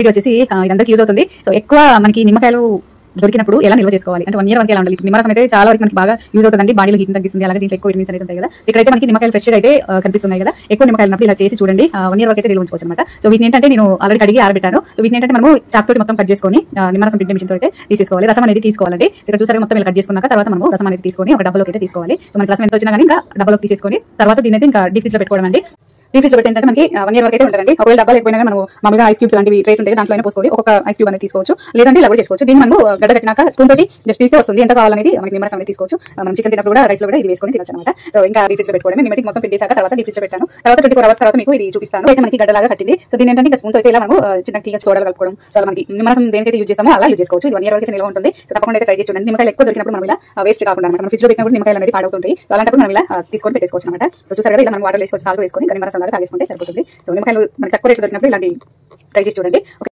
video వచ్చేసి ఆ, ఇది అందరికీ యూజ్ అవుతుంది సో ఎక్కువ మనకి నిమ్మకాయలు దొరికినప్పుడు ఎలా నిల్వ చేసుకోవాలి అంటే వన్ ఇయర్ వరకు ఎలా ఉండాలి ఇప్పుడు నిమ్మరసం అయితే చాలా వరకు మనకి బాగా యూజ్ అవుతుందండి బాడీలో హీట్ తగ్గిస్తుంది అలాగే దీంట్లో ఎక్కువ విటమిన్స్ అనేది ఉంటాయి కదా సో ఇక్కడైతే మనకి నిమ్మకాయలు ఫ్రెష్ అయితే ఆ, కనిపిస్తున్నాయి కదా ఎక్కువ నిమ్మకాయలు ఉన్నప్పుడు ఇలా చేసి చూడండి వన్ ఇయర్ వరకు అయితే నిల్వ ఉంచుకోవచ్చు అనమాట సో వీటిని ఏంటంటే నేను ఆల్రెడీ కడిగి ఆరబెట్టాను సో వీటిని ఏంటంటే మనము చాక్ తోటి మొత్తం కట్ చేసుకొని ఆ, నిమ్మరసం పిండి మిషన్ అయితే తీసుకోవాలి రసం అనేది తీసుకోవాలండి సో ఇక్కడ చూసారు మొత్తం ఇలా కట్ చేసుకున్నాక తర్వాత మనము రసం అనేది తీసుకొని ఒక డబ్బలోకి అయితే తీసుకోవాలి సో మనకి రసం ఎంత వచ్చినా కానీ ఇంకా డబ్బలోకి తీసేసుకొని తర్వాత దీని అయితే ఇంకా డీప్ ఫ్రిడ్జ్ లో పెట్టుకోవడం అండి డీప్ ఫ్రిడ్జ్ లో పెట్టి ఏంటంటే మనకి వన్ ఇయర్ వరకు అయితే ఉంటుందండి ఒకవేళ డబ్బా లేకపోయినా కానీ మనం మామూలుగా ఐస్ క్యూబ్స్ లాంటివి ట్రేస్ ఉంటాయి దాంట్లో అయినా పోసుకోవాలి ఒక్కొక్క ఐస్ క్యూబ్ అనేది తీసుకోవచ్చు లేదంటే ఇలా కూడా చేసుకోవచ్చు దీన్ని మనం గడ్డ కట్టినాక స్పూన్ తోటి జస్ట్ తీస్తే వస్తుంది ఎంత కావాలనేది మనకి నిమ్మరసం అనేది తీసుకోవచ్చు ఆ, మనం చికెన్ తిన్నప్పుడు కూడా రైస్ లో కూడా ఇది వేసుకొని తినచ్చు అనమాట సో ఇంకా డీప్ ఫ్రిడ్జ్ లో పెట్టుకోవడం నిమ్మటి మొత్తం పిండేసాక తర్వాత డీప్ ఫ్రిడ్జ్ లో పెట్టాను తర్వాత ట్వంటీ ఫోర్ అవర్స్ తర్వాత మీకు ఇది చూపిస్తాను అయితే మనకి గడ్డలాగా కట్టింది సో దీని ఏంటంటే ఇంకా స్పూన్ తో అయితే ఇలా మనం ఆ, చిన్న తీగ చూడాలి కలుపుకోవడం చాలా మనకి నిమ్మరసం దేనికైతే యూజ్ చేస్తామో అలా యూజ్ చేసుకోవచ్చు ఇది వన్ ఇయర్ వరకు అయితే నిల్వ ఉంటుంది సో తప్పకుండా అయితే ట్రై చేసి చూడండి నిమ్మకాయలు ఎక్కువ దొరికినప్పుడు మనం ఇలా వేస్ట్ కాకుండా అనమాట మనం ఫ్రిడ్జ్ లో పెట్టినప్పుడు నిమ్మకాయలు అనేది పాడవుతుంటాయి సో అలాంటప్పుడు మనం ఇలా ఆ, తీసుకొని పెట్టేసుకోవచ్చు అనమాట సో చూసారు కదా ఇలా మనం వాటర్ వేసుకోవచ్చు సాల్ట్ వేసుకొని నిమ్మరసం లాగా తాగేసుకుంటే సరిపోతుంది సో నిమ్మకాయలు మనకి తక్కువ రేట్లు దొరికినప్పుడు ఇలాంటి ట్రై చేసి చూడండి